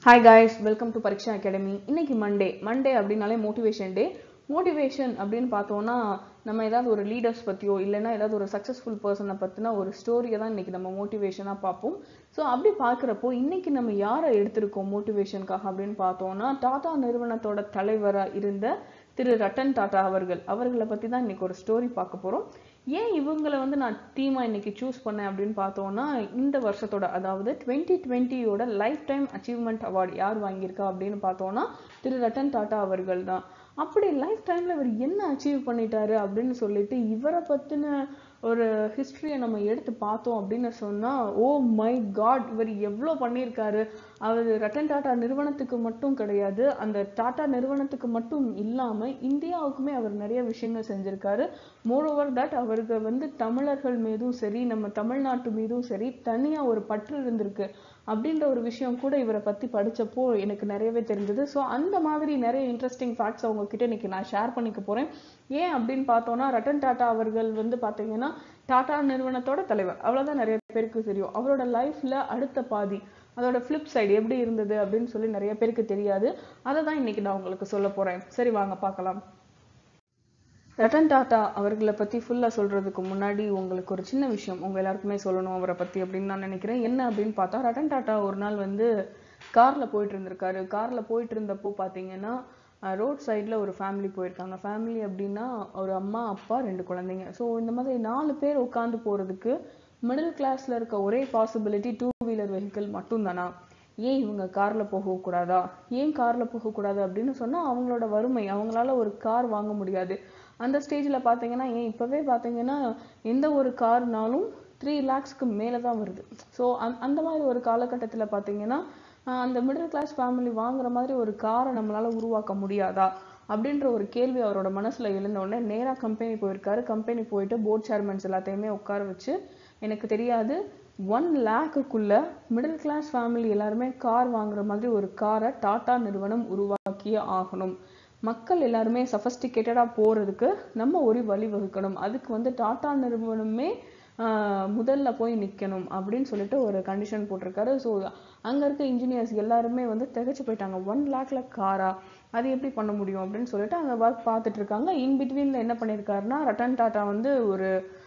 Hi guys welcome to Pareeksha academy இன்னைக்கு Monday Monday அப்படின்னாலே motivation day motivation அப்படின்னு பார்த்தோம்னா நம்ம ஏதாவது ஒரு லீடர்ஸ் பற்றியோ இல்லைன்னா ஏதாவது ஒரு சக்ஸஸ்ஃபுல் பர்சனை பற்றின ஒரு ஸ்டோரியை தான் இன்னைக்கு நம்ம மோட்டிவேஷனாக பார்ப்போம் ஸோ அப்படி பார்க்குறப்போ இன்னைக்கு நம்ம யாரை எடுத்திருக்கோம் மோட்டிவேஷனுக்காக அப்படின்னு பார்த்தோம்னா டாடா நிறுவனத்தோட தலைவராக இருந்த திரு ரட்டன் டாடா அவர்கள் அவர்களை பற்றி தான் இன்னைக்கு ஒரு ஸ்டோரி பார்க்க போகிறோம் ஏன் இவங்களை வந்து நான் தீமாக இன்னைக்கு சூஸ் பண்ணேன் அப்படின்னு பார்த்தோம்னா இந்த வருஷத்தோட அதாவது டுவெண்ட்டி டுவெண்ட்டியோட லைஃப் டைம் அச்சீவ்மெண்ட் அவார்டு யார் வாங்கியிருக்கா அப்படின்னு பார்த்தோம்னா திரு ரட்டன் டாடா அவர்கள் தான் அப்படி லைஃப் டைமில் இவர் என்ன அச்சீவ் பண்ணிட்டாரு அப்படின்னு சொல்லிட்டு இவரை பற்றின ஒரு ஹிஸ்ட்ரியை நம்ம எடுத்து பார்த்தோம் அப்படின்னு சொன்னால் ஓ மை காட் இவர் எவ்வளோ பண்ணியிருக்காரு அவர் ரட்டன் டாடா நிறுவனத்துக்கு மட்டும் கிடையாது அந்த டாடா நிறுவனத்துக்கு மட்டும் இல்லாமல் இந்தியாவுக்குமே அவர் நிறைய விஷயங்கள் செஞ்சிருக்காரு மோரோவர் தட் அவருக்கு வந்து தமிழர்கள் மீதும் சரி நம்ம தமிழ்நாட்டு மீதும் சரி தனியாக ஒரு பற்று இருந்திருக்கு அப்படின்ற ஒரு விஷயம் கூட இவரை பற்றி படித்தப்போ எனக்கு நிறையவே தெரிஞ்சது ஸோ அந்த மாதிரி நிறைய இன்ட்ரெஸ்டிங் ஃபேக்ட்ஸ் அவங்கக்கிட்ட இன்னைக்கு நான் ஷேர் பண்ணிக்க போகிறேன் ஏன் அப்படின்னு பார்த்தோன்னா ரட்டன் டாடா அவர்கள் வந்து பார்த்தீங்கன்னா டாடா நிறுவனத்தோட தலைவர் அவ்வளோதான் நிறைய பேருக்கு தெரியும் அவரோட லைஃப்பில் அடுத்த பாதி அதோட ஃப்ளிப் சைடு எப்படி இருந்தது அப்படின்னு சொல்லி நிறைய பேருக்கு தெரியாது அதை தான் இன்னைக்கு நான் உங்களுக்கு சொல்ல போகிறேன் சரி வாங்க பார்க்கலாம் ரட்டன் டாட்டா அவர்களை பற்றி ஃபுல்லாக சொல்கிறதுக்கு முன்னாடி உங்களுக்கு ஒரு சின்ன விஷயம் உங்கள் எல்லாருக்குமே சொல்லணும் அவரை பற்றி அப்படின்னு நான் நினைக்கிறேன் என்ன அப்படின்னு பார்த்தா ரட்டன் டாட்டா ஒரு நாள் வந்து காரில் போயிட்டு இருந்திருக்காரு காரில் போயிட்டு இருந்தப்போ பார்த்தீங்கன்னா ரோட் சைடில் ஒரு ஃபேமிலி போயிருக்காங்க ஃபேமிலி அப்படின்னா ஒரு அம்மா அப்பா ரெண்டு குழந்தைங்க ஸோ இந்த மாதிரி நாலு பேர் உட்காந்து போகிறதுக்கு மிடில் கிளாஸில் இருக்க ஒரே பாசிபிலிட்டி டூ வீலர் வெஹிக்கிள் மட்டும்தானா ஏன் இவங்க காரில் போகக்கூடாதா ஏன் காரில் போகக்கூடாது அப்படின்னு சொன்னால் அவங்களோட வறுமை அவங்களால ஒரு கார் வாங்க முடியாது அந்த ஸ்டேஜில் பார்த்தீங்கன்னா ஏன் இப்போவே பார்த்தீங்கன்னா எந்த ஒரு கார்னாலும் த்ரீ லேக்ஸ்க்கு மேலே தான் வருது ஸோ அந் அந்த மாதிரி ஒரு காலகட்டத்தில் பார்த்தீங்கன்னா அந்த மிடில் கிளாஸ் ஃபேமிலி வாங்குற மாதிரி ஒரு காரை நம்மளால் உருவாக்க முடியாதா அப்படின்ற ஒரு கேள்வி அவரோட மனசில் எழுந்த உடனே நேராக கம்பெனி போயிருக்காரு கம்பெனி போயிட்டு போர்ட் சேர்மன்ஸ் எல்லாத்தையுமே உட்கார வச்சு எனக்கு தெரியாது ஒன் லேக்குக்குள்ள மிடில் கிளாஸ் ஃபேமிலி எல்லாருமே கார் வாங்குற மாதிரி ஒரு காரை டாடா நிறுவனம் உருவாக்கியே ஆகணும் மக்கள் எல்லாருமே சஃபஸ்டிகேட்டடாக போகிறதுக்கு நம்ம ஒரு வழி வகுக்கணும் அதுக்கு வந்து டாடா நிறுவனமே முதல்ல போய் நிற்கணும் அப்படின்னு சொல்லிட்டு ஒரு கண்டிஷன் போட்டிருக்காரு ஸோ அங்கே இருக்க இன்ஜினியர்ஸ் எல்லாருமே வந்து திகச்சு போயிட்டாங்க ஒன் லேக்ல காரா அது எப்படி பண்ண முடியும் அப்படின்னு சொல்லிட்டு அங்கே ஒர்க் பார்த்துட்டு இருக்காங்க இன் பிட்வீனில் என்ன பண்ணியிருக்காருன்னா ரட்டன் டாட்டா வந்து ஒரு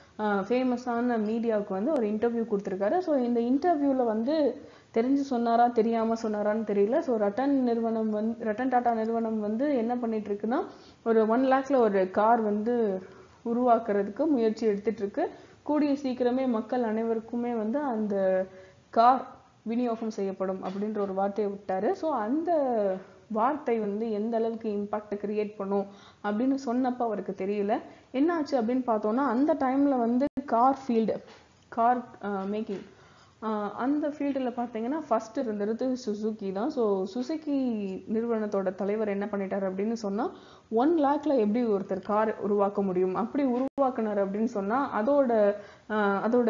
ஃபேமஸான மீடியாவுக்கு வந்து ஒரு இன்டர்வியூ கொடுத்துருக்காரு ஸோ இந்த இன்டர்வியூவில் வந்து தெரிஞ்சு சொன்னாரா தெரியாமல் சொன்னாரான்னு தெரியல ஸோ ரட்டன் நிறுவனம் வந்து ரட்டன் டாட்டா நிறுவனம் வந்து என்ன பண்ணிட்டு இருக்குன்னா ஒரு ஒன் லேக்ல ஒரு கார் வந்து உருவாக்குறதுக்கு முயற்சி எடுத்துட்டு இருக்கு கூடிய சீக்கிரமே மக்கள் அனைவருக்குமே வந்து அந்த கார் விநியோகம் செய்யப்படும் அப்படின்ற ஒரு வார்த்தையை விட்டாரு ஸோ அந்த வார்த்தை வந்து எந்த அளவுக்கு இம்பாக்ட் கிரியேட் பண்ணும் அப்படின்னு சொன்னப்போ அவருக்கு தெரியல என்னாச்சு அப்படின்னு பார்த்தோம்னா அந்த டைமில் வந்து கார் ஃபீல்டு கார் மேக்கிங் அந்த ஃபீல்டில் பார்த்தீங்கன்னா ஃபர்ஸ்ட் இருந்தது சுசுக்கி தான் ஸோ சுசுக்கி நிறுவனத்தோட தலைவர் என்ன பண்ணிட்டார் அப்படின்னு சொன்னால் ஒன் லேக்ல எப்படி ஒருத்தர் கார் உருவாக்க முடியும் அப்படி உருவாக்குனார் அப்படின்னு சொன்னால் அதோட அதோட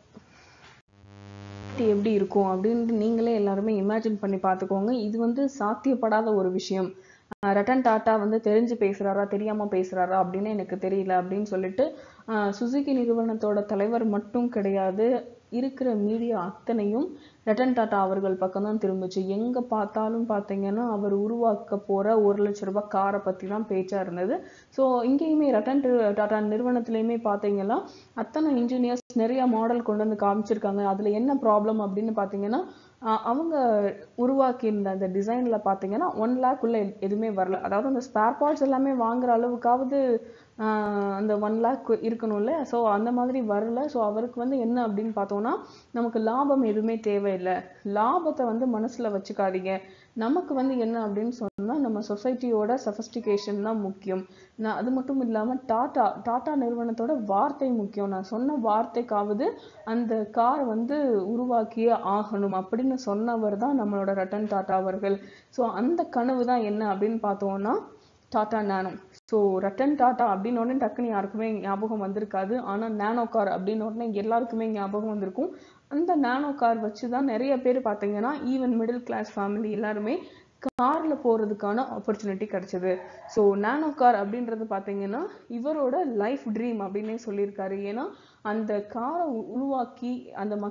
எப்படி இருக்கும் அப்படின்ட்டு நீங்களே எல்லாருமே இமேஜின் பண்ணி பார்த்துக்கோங்க இது வந்து சாத்தியப்படாத ஒரு விஷயம் ரட்டன் டாட்டா வந்து தெரிஞ்சு பேசுறாரா தெரியாம பேசுறாரா அப்படின்னு எனக்கு தெரியல அப்படின்னு சொல்லிட்டு சுசுகி நிறுவனத்தோட தலைவர் மட்டும் கிடையாது இருக்கிற மீடியா அத்தனையும் ரட்டன் டாட்டா அவர்கள் பக்கம் தான் திரும்பிச்சு எங்க பார்த்தாலும் பார்த்தீங்கன்னா அவர் உருவாக்க போற ஒரு லட்ச ரூபாய் காரை பத்தி தான் பேச்சா இருந்தது ஸோ இங்கேயுமே ரட்டன் டாட்டா நிறுவனத்திலையுமே பார்த்தீங்கன்னா அத்தனை இன்ஜினியர்ஸ் நிறைய மாடல் கொண்டு வந்து காமிச்சிருக்காங்க அதுல என்ன ப்ராப்ளம் அப்படின்னு பார்த்தீங்கன்னா அவங்க உருவாக்கியிருந்த அந்த டிசைனில் பார்த்தீங்கன்னா ஒன் லேக் உள்ள எதுவுமே வரல அதாவது அந்த ஸ்பேர் பார்ட்ஸ் எல்லாமே வாங்குற அளவுக்காவது அந்த ஒன் லேக் இருக்கணும்ல ஸோ அந்த மாதிரி வரல ஸோ அவருக்கு வந்து என்ன அப்படின்னு பார்த்தோம்னா நமக்கு லாபம் எதுவுமே தேவையில்லை லாபத்தை வந்து மனசில் வச்சுக்காதீங்க நமக்கு வந்து என்ன அப்படின்னு சொன்னால் நம்ம சொசைட்டியோட சஃபஸ்டிகேஷன் தான் முக்கியம் நான் அது மட்டும் இல்லாமல் டாட்டா டாட்டா நிறுவனத்தோட வார்த்தை முக்கியம் நான் சொன்ன வார்த்தைக்காவது அந்த கார் வந்து உருவாக்கியே ஆகணும் அப்படின்னு சொன்னவர் தான் நம்மளோட ரட்டன் டாட்டா அவர்கள் ஸோ அந்த கனவு தான் என்ன அப்படின்னு பார்த்தோம்னா டாட்டா நானோ ஸோ ரட்டன் டாட்டா அப்படின்னு உடனே டக்குன்னு யாருக்குமே ஞாபகம் வந்திருக்காது ஆனால் நானோ கார் அப்படின்னு உடனே எல்லாருக்குமே ஞாபகம் வந்திருக்கும் அந்த நானோ கார் வச்சு தான் நிறைய பேர் பார்த்தீங்கன்னா ஈவன் மிடில் கிளாஸ் ஃபேமிலி எல்லாருமே காரில் போகிறதுக்கான ஆப்பர்ச்சுனிட்டி கிடைச்சது ஸோ நானோ கார் அப்படின்றது பார்த்தீங்கன்னா இவரோட லைஃப் ட்ரீம் அப்படின்னே சொல்லியிருக்காரு ஏன்னா அந்த காரை உருவாக்கி அந்த மக்களுக்கு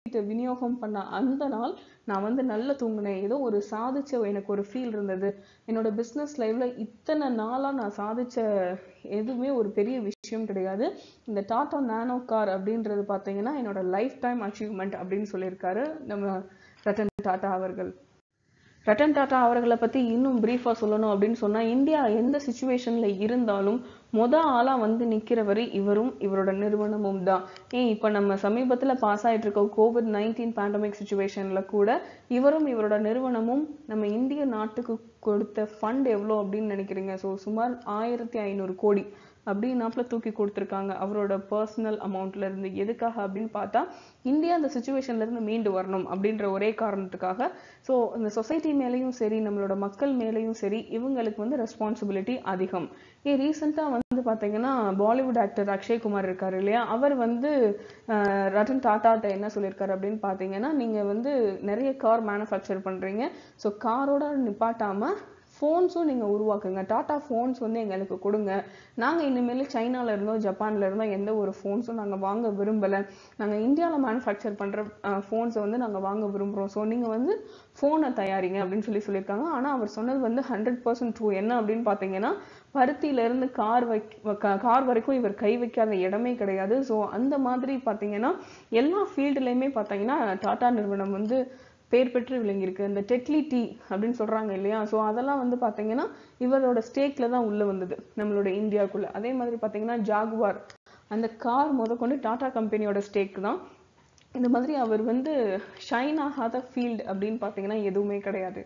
விநியோகம் பண்ண அந்த நாள் நான் வந்து நல்லா தூங்கினேன் ஏதோ ஒரு சாதிச்ச எனக்கு ஒரு ஃபீல் இருந்தது என்னோட பிஸ்னஸ் லைஃப்ல இத்தனை நாளா நான் சாதிச்ச எதுவுமே ஒரு பெரிய விஷயம் கிடையாது இந்த டாடா நானோ கார் அப்படின்றது பார்த்தீங்கன்னா என்னோட லைஃப் டைம் அச்சீவ்மெண்ட் அப்படின்னு சொல்லியிருக்காரு நம்ம ரத்தன் டாடா அவர்கள் ரட்டன் டாடா அவர்களை பத்தி இன்னும் பிரீஃபா சொல்லணும் அப்படின்னு சொன்னா இந்தியா எந்த சுச்சுவேஷன்ல இருந்தாலும் மொத ஆளா வந்து நிக்கிறவரு இவரும் இவரோட நிறுவனமும் தான் ஏன் இப்ப நம்ம சமீபத்துல பாஸ் ஆயிட்டு இருக்க கோவிட் நைன்டீன் பேண்டமிக் சுச்சுவேஷன்ல கூட இவரும் இவரோட நிறுவனமும் நம்ம இந்திய நாட்டுக்கு கொடுத்த ஃபண்ட் எவ்வளோ அப்படின்னு நினைக்கிறீங்க ஸோ சுமார் ஆயிரத்தி ஐநூறு கோடி அப்படின்னாப்புல தூக்கி கொடுத்துருக்காங்க அவரோட பர்சனல் அமௌண்ட்ல இருந்து எதுக்காக அப்படின்னு பார்த்தா இந்தியா அந்த சுச்சுவேஷன்ல இருந்து மீண்டு வரணும் அப்படின்ற ஒரே காரணத்துக்காக ஸோ இந்த சொசைட்டி மேலேயும் சரி நம்மளோட மக்கள் மேலேயும் சரி இவங்களுக்கு வந்து ரெஸ்பான்சிபிலிட்டி அதிகம் ஏன் ரீசெண்டாக வந்து பார்த்தீங்கன்னா பாலிவுட் ஆக்டர் அக்ஷய் குமார் இருக்காரு இல்லையா அவர் வந்து அஹ், ரத்தன் டாட்டாட்ட என்ன சொல்லியிருக்காரு அப்படின்னு பார்த்தீங்கன்னா நீங்க வந்து நிறைய கார் மேனுஃபேக்சர் பண்றீங்க ஸோ காரோட நிப்பாட்டாம ஃபோன்ஸும் நீங்கள் உருவாக்குங்க டாடா ஃபோன்ஸ் வந்து எங்களுக்கு கொடுங்க நாங்கள் இனிமேல் சைனால இருந்தோ ஜப்பான்ல இருந்தோ எந்த ஒரு ஃபோன்ஸும் நாங்கள் வாங்க விரும்பலை நாங்கள் இந்தியாவில் மேனுஃபேக்சர் பண்ணுற ஃபோன்ஸை வந்து நாங்கள் வாங்க விரும்புகிறோம் ஸோ நீங்கள் வந்து ஃபோனை தயாரிங்க அப்படின்னு சொல்லி சொல்லியிருக்காங்க ஆனால் அவர் சொன்னது வந்து ஹண்ட்ரட் பர்சன்ட் ட்ரூ என்ன அப்படின்னு பார்த்தீங்கன்னா பருத்தியில இருந்து கார் வைக்க கார் வரைக்கும் இவர் கை வைக்காத இடமே கிடையாது ஸோ அந்த மாதிரி பார்த்தீங்கன்னா எல்லா ஃபீல்டுலையுமே பார்த்தீங்கன்னா டாடா நிறுவனம் வந்து பேர் பெற்று விளங்கியிருக்கு இந்த டெட்லி டீ அப்படின்னு சொல்றாங்க இல்லையா ஸோ அதெல்லாம் வந்து பார்த்தீங்கன்னா இவரோட ஸ்டேக்ல தான் உள்ள வந்தது நம்மளோட இந்தியாவுக்குள்ள அதே மாதிரி பார்த்தீங்கன்னா ஜாகுவார் அந்த கார் முதற்கொண்டு டாடா கம்பெனியோட ஸ்டேக் தான் இந்த மாதிரி அவர் வந்து ஷைன் ஆகாத ஃபீல்டு அப்படின்னு பார்த்தீங்கன்னா எதுவுமே கிடையாது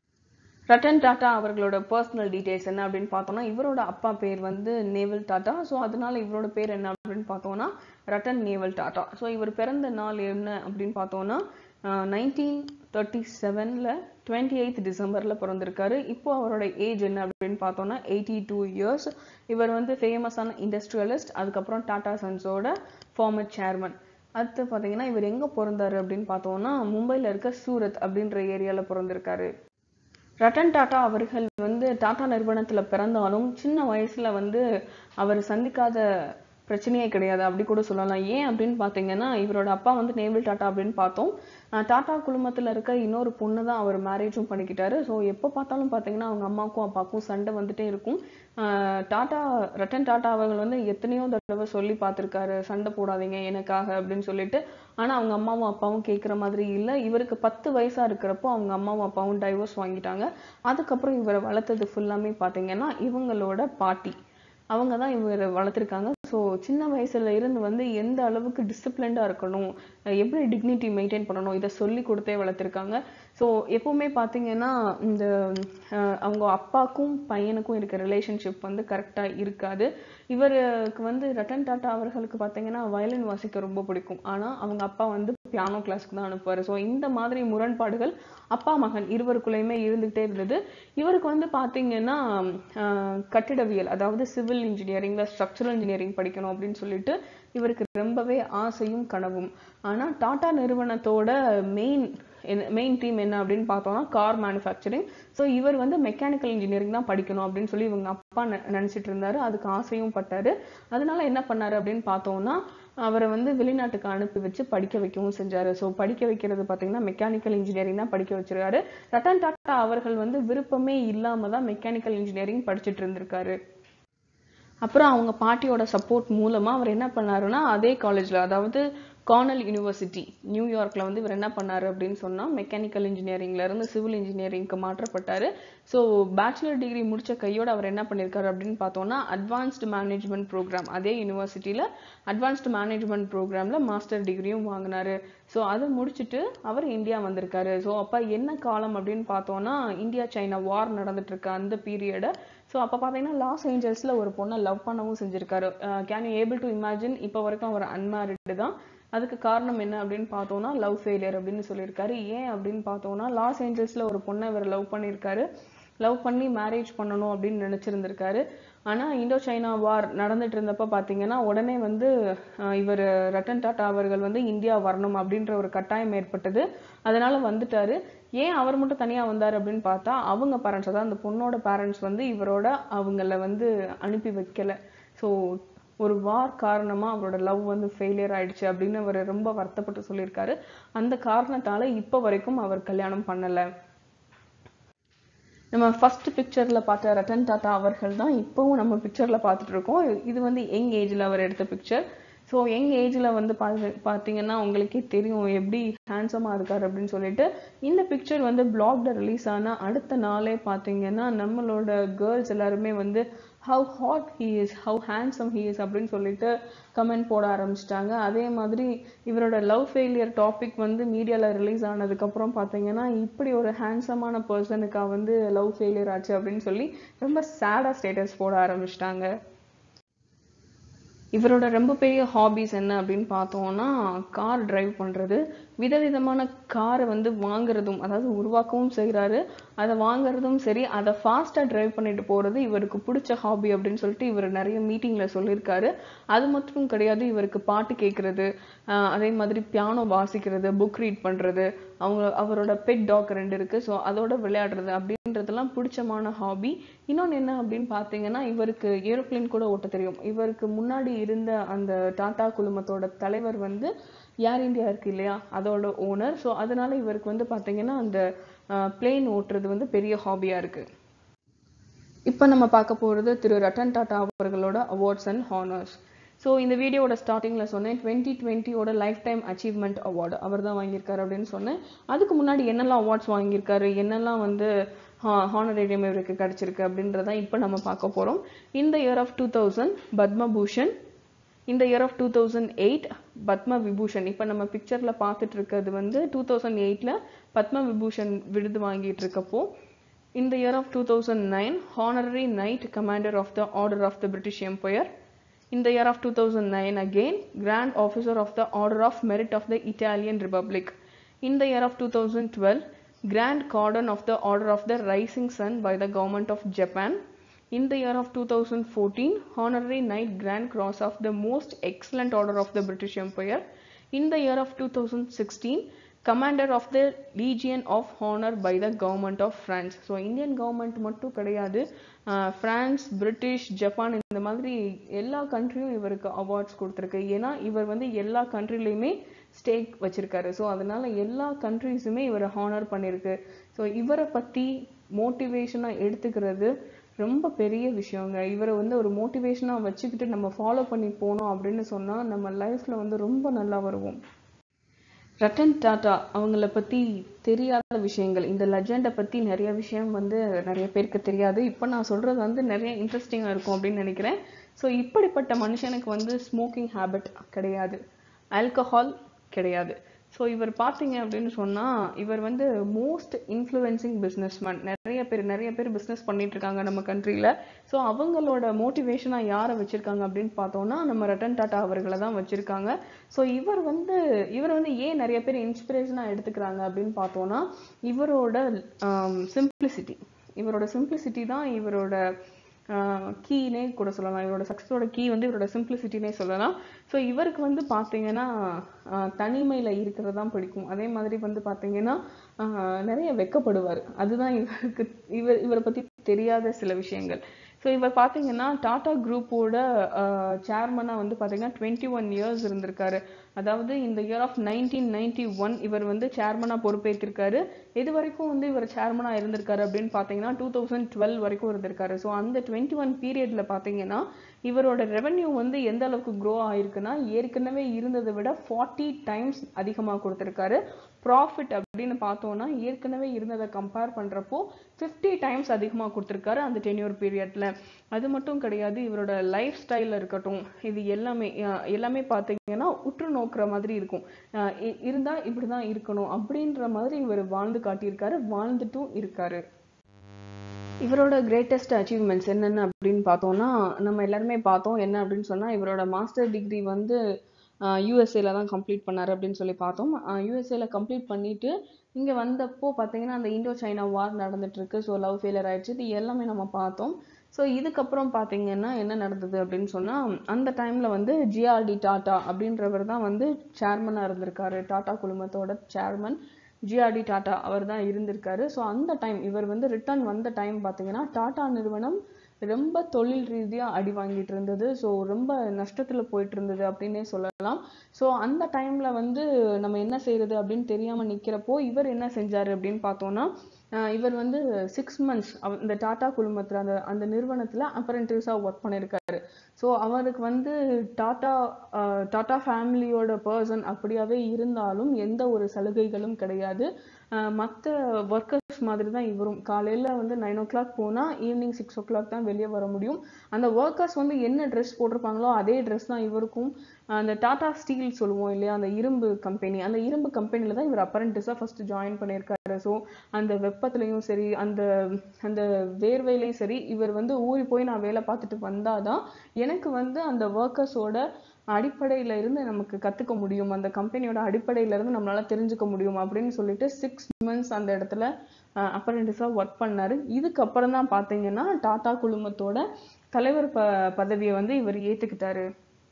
ரட்டன் டாட்டா அவர்களோட பர்சனல் டீடைல்ஸ் என்ன அப்படின்னு பார்த்தோம்னா இவரோட அப்பா பேர் வந்து நேவல் டாட்டா ஸோ அதனால இவரோட பேர் என்ன அப்படின்னு பார்த்தோம்னா ரட்டன் நேவல் டாட்டா ஸோ இவர் பிறந்த நாள் என்ன அப்படின்னு பார்த்தோம்னா நைன்டீன் தேர்ட்டி செவனில் டுவெண்ட்டி எயித் டிசம்பரில் பிறந்திருக்காரு இப்போ அவரோட ஏஜ் என்ன அப்படின்னு பார்த்தோம்னா எயிட்டி டூ இயர்ஸ் இவர் வந்து ஃபேமஸான இண்டஸ்ட்ரியலிஸ்ட் அதுக்கப்புறம் டாடா சன்ஸோட ஃபார்மர் சேர்மன் அடுத்து பார்த்தீங்கன்னா இவர் எங்கே பிறந்தாரு அப்படின்னு பார்த்தோம்னா மும்பையில் இருக்க சூரத் அப்படின்ற ஏரியாவில் பிறந்திருக்காரு ரட்டன் டாட்டா அவர்கள் வந்து டாடா நிறுவனத்துல பிறந்தாலும் சின்ன வயசுல வந்து அவர் சந்திக்காத பிரச்சனையே கிடையாது அப்படி கூட சொல்லலாம் ஏன் அப்படின்னு பார்த்தீங்கன்னா இவரோட அப்பா வந்து நேவல் டாட்டா அப்படின்னு பார்த்தோம் அஹ் டாட்டா குழுமத்துல இருக்க இன்னொரு பொண்ணு தான் அவர் மேரேஜும் பண்ணிக்கிட்டாரு ஸோ எப்போ பார்த்தாலும் பார்த்தீங்கன்னா அவங்க அம்மாவுக்கும் அப்பாவுக்கும் சண்டை வந்துட்டே இருக்கும் அஹ் டாட்டா ரட்டன் டாட்டா அவர்கள் வந்து எத்தனையோ தடவை சொல்லி பார்த்திருக்காரு சண்டை போடாதீங்க எனக்காக அப்படின்னு சொல்லிட்டு ஆனா அவங்க அம்மாவும் அப்பாவும் கேட்குற மாதிரி இல்லை இவருக்கு பத்து வயசா இருக்கிறப்போ அவங்க அம்மாவும் அப்பாவும் டைவர்ஸ் வாங்கிட்டாங்க அதுக்கப்புறம் இவரை வளர்த்தது ஃபுல்லாமே பார்த்தீங்கன்னா இவங்களோட பாட்டி அவங்க தான் இவரை வளர்த்துருக்காங்க ஸோ சின்ன வயசுல இருந்து வந்து எந்த அளவுக்கு டிசிப்ளின்டாக இருக்கணும் அஹ் எப்படி டிக்னிட்டி மெயின்டைன் பண்ணணும் இதை சொல்லி கொடுத்தே வளர்த்துருக்காங்க ஸோ எப்பவுமே பார்த்தீங்கன்னா இந்த அஹ் அவங்க அப்பாக்கும் பையனுக்கும் இருக்க ரிலேஷன்ஷிப் வந்து கரெக்டாக இருக்காது இவருக்கு வந்து ரட்டன் டாட்டா அவர்களுக்கு பார்த்தீங்கன்னா வயலின் வாசிக்க ரொம்ப பிடிக்கும் ஆனால் அவங்க அப்பா வந்து பியானோ கிளாஸ்க்கு தான் அனுப்புவார் ஸோ இந்த மாதிரி முரண்பாடுகள் அப்பா மகன் இருவருக்குள்ளேயுமே இருந்துகிட்டே இருந்தது இவருக்கு வந்து பார்த்தீங்கன்னா ஆஹ் கட்டிடவியல் அதாவது சிவில் இன்ஜினியரிங்ல ஸ்ட்ரக்சரல் இன்ஜினியரிங் படிக்கணும் அப்படின்னு சொல்லிட்டு இவருக்கு ரொம்பவே ஆசையும் கனவும் ஆனா டாடா நிறுவனத்தோட மெயின் மெயின் டீம் என்ன அப்படின்னு பார்த்தோம்னா கார் மேனுஃபேக்சரிங் ஸோ இவர் வந்து மெக்கானிக்கல் இன்ஜினியரிங் தான் படிக்கணும் அப்படின்னு சொல்லி இவங்க அப்பா நெ- நினைச்சிட்டு இருந்தாரு அதுக்கு ஆசையும் பட்டாரு அதனால என்ன பண்ணாரு அப்படின்னு பார்த்தோம்னா அவரை வந்து வெளிநாட்டுக்கு அனுப்பி வச்சு படிக்க வைக்கவும் செஞ்சாரு ஸோ படிக்க வைக்கிறது பார்த்தீங்கன்னா மெக்கானிக்கல் இன்ஜினியரிங் தான் படிக்க வச்சிருக்காரு ரத்தன் டாட்டா அவர்கள் வந்து விருப்பமே இல்லாம தான் மெக்கானிக்கல் இன்ஜினியரிங் படிச்சிட்டு இருந்திருக்காரு அப்புறம் அவங்க பாட்டியோட சப்போர்ட் மூலமா அவர் என்ன பண்ணாருன்னா அதே காலேஜ்ல அதாவது கார்னல் யூனிவர்சிட்டி நியூயார்க்ல வந்து இவர் என்ன பண்ணாரு அப்படின்னு சொன்னா மெக்கானிக்கல் இன்ஜினியரிங்ல இருந்து சிவில் இன்ஜினியரிங்க்கு மாற்றப்பட்டாரு ஸோ பேச்சுலர் டிகிரி முடிச்ச கையோட அவர் என்ன பண்ணியிருக்காரு அப்படின்னு பார்த்தோம்னா அட்வான்ஸ்டு மேனேஜ்மெண்ட் ப்ரோக்ராம் அதே யூனிவர்சிட்டியில அட்வான்ஸ்டு மேனேஜ்மெண்ட் ப்ரோக்ராம்ல மாஸ்டர் டிகிரியும் வாங்கினாரு ஸோ அதை முடிச்சுட்டு அவர் இந்தியா வந்திருக்காரு ஸோ அப்ப என்ன காலம் அப்படின்னு பார்த்தோம்னா இந்தியா சைனா வார் நடந்துட்டு இருக்க அந்த பீரியடை ஸோ அப்போ பார்த்தீங்கன்னா லாஸ் ஏஞ்சல்ஸ்ல ஒரு பொண்ணை லவ் பண்ணவும் செஞ்சிருக்காரு can you able to imagine இப்போ வரைக்கும் அவர் அன்மேரிடு தான் அதுக்கு காரணம் என்ன அப்படின்னு பார்த்தோம்னா லவ் ஃபெயிலியர் அப்படின்னு சொல்லியிருக்காரு ஏன் அப்படின்னு பார்த்தோம்னா லாஸ் ஏஞ்சல்ஸ்ல ஒரு பொண்ணை இவர் லவ் பண்ணியிருக்காரு லவ் பண்ணி மேரேஜ் பண்ணணும் அப்படின்னு நினைச்சிருந்திருக்காரு ஆனா இந்தோ சைனா வார் நடந்துட்டு இருந்தப்ப பாத்தீங்கன்னா உடனே வந்து இவர் ரட்டன் டாட்டா அவர்கள் வந்து இந்தியா வரணும் அப்படின்ற ஒரு கட்டாயம் ஏற்பட்டது அதனால வந்துட்டாரு ஏன் அவர் மட்டும் தனியா வந்தாரு அப்படின்னு பார்த்தா அவங்க பேரண்ட்ஸ் அதாவது அந்த பொண்ணோட பேரண்ட்ஸ் வந்து இவரோட அவங்கள வந்து அனுப்பி வைக்கல ஸோ ஒரு வார் காரணமா அவரோட லவ் வந்து ஃபெயிலியர் ஆயிடுச்சு அப்படின்னு அவர் ரொம்ப வருத்தப்பட்டு சொல்லியிருக்காரு அந்த காரணத்தால இப்போ வரைக்கும் அவர் கல்யாணம் பண்ணல நம்ம ஃபர்ஸ்ட் பிக்சர்ல பார்த்த ரத்தன் டாட்டா அவர்கள் தான் இப்போவும் நம்ம பிக்சர்ல பார்த்துட்டு இருக்கோம் இது வந்து யங் ஏஜ்ல அவர் எடுத்த பிக்சர் ஸோ யங் ஏஜ்ல வந்து பார்த்து பார்த்தீங்கன்னா உங்களுக்கே தெரியும் எப்படி ஹேண்ட்ஸமா இருக்காரு அப்படின்னு சொல்லிட்டு இந்த பிக்சர் வந்து பிளாக்ல ரிலீஸ் ஆன அடுத்த நாளே பார்த்தீங்கன்னா நம்மளோட கேர்ள்ஸ் எல்லாருமே வந்து how hot he is how handsome he is அப்படின்னு சொல்லிட்டு கமெண்ட் போட ஆரம்பிச்சிட்டாங்க அதே மாதிரி இவரோட லவ் ஃபெயிலியர் டாபிக் வந்து மீடியாவில் ரிலீஸ் ஆனதுக்கப்புறம் பார்த்தீங்கன்னா இப்படி ஒரு ஹேண்ட்ஸமான பர்சனுக்கா வந்து லவ் ஃபெயிலியர் ஆச்சு அப்படின்னு சொல்லி ரொம்ப சேடாக ஸ்டேட்டஸ் போட ஆரம்பிச்சிட்டாங்க இவரோட ரொம்ப பெரிய ஹாபிஸ் என்ன அப்படின்னு பார்த்தோம்னா கார் டிரைவ் பண்ணுறது விதவிதமான காரை வந்து வாங்குறதும் அதாவது உருவாக்கவும் செய்கிறாரு அதை வாங்குறதும் சரி அதை ஃபாஸ்ட்டாக டிரைவ் பண்ணிட்டு போகிறது இவருக்கு பிடிச்ச ஹாபி அப்படின்னு சொல்லிட்டு இவர் நிறைய மீட்டிங்கில் சொல்லியிருக்காரு அது மட்டும் கிடையாது இவருக்கு பாட்டு கேட்குறது அதே மாதிரி பியானோ வாசிக்கிறது புக் ரீட் பண்ணுறது அவங்க அவரோட பெட் டாக் ரெண்டு இருக்குது ஸோ அதோட விளையாடுறது அப்படின்றதெல்லாம் பிடிச்சமான ஹாபி இன்னொன்று என்ன அப்படின்னு பார்த்தீங்கன்னா இவருக்கு ஏரோப்ளேன் கூட ஓட்ட தெரியும் இவருக்கு முன்னாடி இருந்த அந்த டாடா குழுமத்தோட தலைவர் வந்து ஏர் இந்தியா இருக்கு இல்லையா அதோட ஓனர் ஸோ அதனால இவருக்கு வந்து பார்த்தீங்கன்னா அந்த பிளேன் ஓட்டுறது வந்து பெரிய ஹாபியாக இருக்கு இப்போ நம்ம பார்க்க போகிறது திரு ரட்டன் டாடா அவர்களோட அவார்ட்ஸ் அண்ட் ஹானர்ஸ் ஸோ இந்த வீடியோட ஸ்டார்டிங்கில் சொன்னேன் டுவெண்ட்டி டுவெண்ட்டியோட லைஃப் டைம் அச்சீவ்மெண்ட் அவார்டு அவர் தான் வாங்கியிருக்காரு அப்படின்னு சொன்னேன் அதுக்கு முன்னாடி என்னெல்லாம் அவார்ட்ஸ் வாங்கியிருக்காரு என்னெல்லாம் வந்து ஹானரேரியம் இவருக்கு கிடைச்சிருக்கு அப்படின்றதான் இப்போ நம்ம பார்க்க போகிறோம் இந்த year of two thousand Padmabhushan இந்த year of two thousand eight Padma Vibhushan இப்போ நம்ம பிக்சரில் பார்த்துட்டு இருக்கிறது வந்து டூ தௌசண்ட் எயிட்டில் பத்ம விபூஷன் விருது வாங்கிட்டு இருக்கப்போ இந்த year of two thousand nine honorary knight commander of the order of the British empire In the year of 2009 again, Grand Officer of the Order of Merit of the Italian Republic. In the year of 2012, Grand Cordon of the Order of the Rising Sun by the Government of Japan. In the year of 2014, Honorary Knight Grand Cross of the Most Excellent Order of the British Empire. In the year of 2016, Commander of the Legion of Honor by the Government of France. So Indian government மட்டும் கிடையாது France British Japan இந்த மாதிரி எல்லா கண்ட்ரியும் இவருக்கு awards கொடுத்துருக்கு ஏன்னா இவர் வந்து எல்லா கண்ட்ரிலையுமே ஸ்டேக் வச்சிருக்காரு ஸோ அதனால எல்லா கண்ட்ரிஸுமே இவரை ஹானர் பண்ணியிருக்கு ஸோ இவரை பற்றி மோட்டிவேஷனாக எடுத்துக்கிறது ரொம்ப பெரிய விஷயங்க இவரை வந்து ஒரு மோட்டிவேஷனாக வச்சுக்கிட்டு நம்ம ஃபாலோ பண்ணி போனோம் அப்படின்னு சொன்னால் நம்ம லைஃப்பில் வந்து ரொம்ப நல்லா வருவோம் ரட்டன் டாட்டா அவங்கள பற்றி தெரியாத விஷயங்கள் இந்த லெஜெண்டை பற்றி நிறைய விஷயம் வந்து நிறைய பேருக்கு தெரியாது இப்போ நான் சொல்கிறது வந்து நிறைய இன்ட்ரெஸ்டிங்காக இருக்கும் அப்படின்னு நினைக்கிறேன் ஸோ இப்படிப்பட்ட மனுஷனுக்கு வந்து ஸ்மோக்கிங் ஹேபிட் கிடையாது ஆல்கஹால் கிடையாது ஸோ இவர் பார்த்தீங்க அப்படின்னு சொன்னால் இவர் வந்து மோஸ்ட் இன்ஃப்ளூயன்சிங் பிஸ்னஸ்மேன் நிறைய பேர் நிறைய பேர் பிஸ்னஸ் பண்ணிட்டு இருக்காங்க நம்ம கண்ட்ரியில் ஸோ அவங்களோட மோட்டிவேஷனாக யாரை வச்சுருக்காங்க அப்படின்னு பார்த்தோம்னா நம்ம ரட்டன் டாட்டா அவர்களை தான் வச்சுருக்காங்க ஸோ இவர் வந்து இவர் வந்து ஏன் நிறைய பேர் இன்ஸ்பிரேஷனாக எடுத்துக்கிறாங்க அப்படின்னு பார்த்தோம்னா இவரோட சிம்பிளிசிட்டி இவரோட சிம்பிளிசிட்டி தான் இவரோட கீனே கூட சொல்லலாம் இவரோட சக்ஸஸோட கீ வந்து இவரோட சிம்பிளிசிட்டினே சொல்லலாம் ஸோ இவருக்கு வந்து பார்த்தீங்கன்னா தனிமையில் இருக்கிறது தான் பிடிக்கும் அதே மாதிரி வந்து பார்த்தீங்கன்னா நிறைய வெக்கப்படுவார் அதுதான் இவருக்கு இவர் இவரை பற்றி தெரியாத சில விஷயங்கள் ஸோ இவர் பார்த்தீங்கன்னா டாடா குரூப்போட சேர்மனாக வந்து பார்த்தீங்கன்னா டுவெண்ட்டி ஒன் இயர்ஸ் இருந்திருக்காரு அதாவது இந்த year of nineteen ninety one இவர் வந்து சேர்மனாக பொறுப்பேற்றிருக்காரு இது வரைக்கும் வந்து இவர் சேர்மனாக இருந்திருக்காரு அப்படின்னு பார்த்தீங்கன்னா டூ தௌசண்ட் டுவெல் வரைக்கும் இருந்திருக்காரு ஸோ அந்த டுவெண்ட்டி ஒன் பீரியடில் பார்த்தீங்கன்னா இவரோட ரெவென்யூ வந்து எந்த அளவுக்கு க்ரோ ஆயிருக்குன்னா ஏற்கனவே இருந்ததை விட ஃபார்ட்டி டைம்ஸ் அதிகமாக கொடுத்துருக்காரு ப்ராஃபிட் அப்படின்னு பார்த்தோம்னா ஏற்கனவே இருந்ததை கம்பேர் பண்ணுறப்போ ஃபிஃப்டி டைம்ஸ் அதிகமாக கொடுத்துருக்காரு அந்த டென்யூர் பீரியடில் அது மட்டும் கிடையாது இவரோட லைஃப் ஸ்டைலில் இருக்கட்டும் இது எல்லாமே எல்லாமே பார்த்தீங்கன்னா உற்று நோக்குற மாதிரி இருக்கும் இருந்தால் இப்படி தான் இருக்கணும் அப்படின்ற மாதிரி இவர் வாழ்ந்து காட்டியிருக்காரு வாழ்ந்துட்டும் இருக்காரு இவரோட கிரேட்டஸ்ட் அச்சீவ்மெண்ட்ஸ் என்னென்ன அப்படின்னு பார்த்தோம்னா நம்ம எல்லாருமே பார்த்தோம் என்ன அப்படின்னு சொன்னால் இவரோட மாஸ்டர் டிகிரி வந்து யூஎஸ்ஏல தான் கம்ப்ளீட் பண்ணார் அப்படின்னு சொல்லி பார்த்தோம் யூஎஸ்ஏல கம்ப்ளீட் பண்ணிட்டு இங்கே வந்தப்போ பார்த்தீங்கன்னா அந்த இண்டோ சைனா வார் நடந்துட்டு இருக்கு ஸோ லவ் ஃபெயிலியர் ஆயிடுச்சு இது எல்லாமே நம்ம பார்த்தோம் ஸோ இதுக்கப்புறம் பார்த்தீங்கன்னா என்ன நடந்தது அப்படின்னு சொன்னால் அந்த டைமில் வந்து ஜிஆர்டி டாட்டா அப்படின்றவர் தான் வந்து சேர்மனாக இருந்திருக்காரு டாட்டா குழுமத்தோட சேர்மன் ஜிஆர்டி டாட்டா அவர் தான் இருந்திருக்காரு ஸோ அந்த டைம் இவர் வந்து ரிட்டர்ன் வந்த டைம் பார்த்தீங்கன்னா டாட்டா நிறுவனம் ரொம்ப தொழில் ரீதியா அடி வாங்கிட்டு இருந்தது ஸோ ரொம்ப நஷ்டத்துல போயிட்டு இருந்தது அப்படின்னே சொல்லலாம் ஸோ அந்த டைம்ல வந்து நம்ம என்ன செய்யறது அப்படின்னு தெரியாம நிக்கிறப்போ இவர் என்ன செஞ்சாரு அப்படின்னு பார்த்தோம்னா ஆஹ் இவர் வந்து சிக்ஸ் மந்த்ஸ் இந்த டாடா குழுமத்துல அந்த அந்த நிறுவனத்துல அப்ரெண்டிஸா ஒர்க் பண்ணியிருக்காரு ஸோ அவருக்கு வந்து டாடா டாடா ஃபேமிலியோட பர்சன் அப்படியாவே இருந்தாலும் எந்த ஒரு சலுகைகளும் கிடையாது மற்ற ஒர்க்கர்ஸ் மாதிரி தான் இவரும் காலையில வந்து நைன் ஓ கிளாக் போனா ஈவினிங் சிக்ஸ் ஓ கிளாக் தான் வெளியே வர முடியும் அந்த ஒர்க்கர்ஸ் வந்து என்ன ட்ரெஸ் போட்டிருப்பாங்களோ அதே ட்ரெஸ் தான் இவருக்கும் அந்த டாடா ஸ்டீல் சொல்லுவோம் இல்லையா அந்த இரும்பு கம்பெனி அந்த இரும்பு கம்பெனில தான் இவர் அப்ரெண்டிஸாக ஃபர்ஸ்ட் ஜாயின் பண்ணியிருக்காரு ஸோ அந்த வெப்பத்துலையும் சரி அந்த அந்த வேர்வையிலையும் சரி இவர் வந்து ஊறி போய் நான் வேலை பார்த்துட்டு வந்தாதான் எனக்கு வந்து அந்த ஒர்க்கர்ஸோட அடிப்படையில இருந்து நமக்கு கத்துக்க முடியும் அந்த கம்பெனியோட அடிப்படையில இருந்து நம்மளால தெரிஞ்சுக்க முடியும் அப்படின்னு சொல்லிட்டு சிக்ஸ் மந்த்ஸ் அந்த இடத்துல அப்ரெண்டிஸா ஒர்க் பண்ணாரு இதுக்கப்புறம் தான் பாத்தீங்கன்னா டாடா குழுமத்தோட தலைவர் ப பதவியை வந்து இவர் ஏத்துக்கிட்டாரு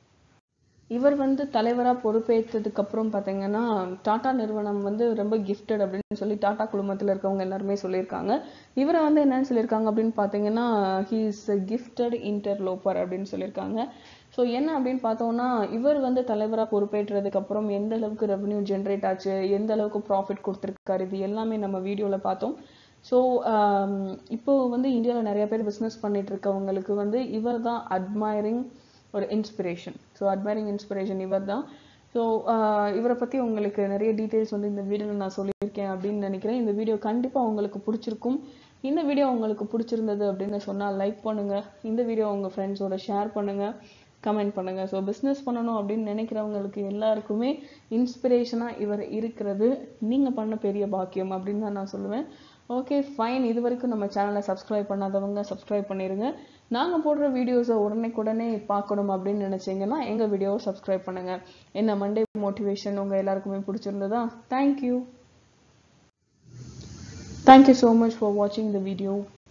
இவர் வந்து தலைவரா பொறுப்பேற்றதுக்கு அப்புறம் பாத்தீங்கன்னா டாடா நிறுவனம் வந்து ரொம்ப கிஃப்டட் அப்படின்னு சொல்லி டாடா குழுமத்துல இருக்கவங்க எல்லாருமே சொல்லியிருக்காங்க இவரை வந்து என்னன்னு சொல்லியிருக்காங்க அப்படின்னு பாத்தீங்கன்னா ஹீ இஸ் கிஃப்டட் இன்டர்லோப்பர் அப்படின்னு சொல்லியிருக்காங்க ஸோ என்ன அப்படின்னு பார்த்தோம்னா இவர் வந்து தலைவரா பொறுப்பேற்றதுக்கு அப்புறம் எந்த அளவுக்கு ரெவன்யூ ஜென்ரேட் ஆச்சு எந்த அளவுக்கு ப்ராஃபிட் கொடுத்துருக்காரு இது எல்லாமே நம்ம வீடியோல பார்த்தோம் ஸோ இப்போ வந்து இந்தியாவில் நிறைய பேர் பிஸ்னஸ் பண்ணிட்டு இருக்கவங்களுக்கு வந்து இவர் தான் அட்மைரிங் ஒரு இன்ஸ்பிரேஷன் ஸோ அட்மைரிங் இன்ஸ்பிரேஷன் இவர் தான் ஸோ இவரை பற்றி உங்களுக்கு நிறைய டீட்டெயில்ஸ் வந்து இந்த வீடியோவில் நான் சொல்லியிருக்கேன் அப்படின்னு நினைக்கிறேன் இந்த வீடியோ கண்டிப்பாக உங்களுக்கு பிடிச்சிருக்கும் இந்த வீடியோ உங்களுக்கு பிடிச்சிருந்தது அப்படின்னு சொன்னால் லைக் பண்ணுங்க இந்த வீடியோ உங்கள் ஃப்ரெண்ட்ஸோட ஷேர் பண்ணுங்க கமெண்ட் பண்ணுங்க ஸோ பிஸ்னஸ் பண்ணணும் அப்படின்னு நினைக்கிறவங்களுக்கு எல்லாருக்குமே இன்ஸ்பிரேஷனாக இவர் இருக்கிறது நீங்கள் பண்ண பெரிய பாக்கியம் அப்படின்னு தான் நான் சொல்லுவேன் ஓகே ஃபைன் இது வரைக்கும் நம்ம சேனலை சப்ஸ்கிரைப் பண்ணாதவங்க சப்ஸ்கிரைப் பண்ணிடுங்க நாங்கள் போடுற வீடியோஸை உடனே பார்க்கணும் அப்படின்னு நினச்சிங்கன்னா எங்கள் வீடியோவை சப்ஸ்கிரைப் பண்ணுங்கள் என்ன மண்டே மோட்டிவேஷன் உங்கள் எல்லாருக்குமே பிடிச்சிருந்ததா thank you thank you so much for வாட்சிங் த வீடியோ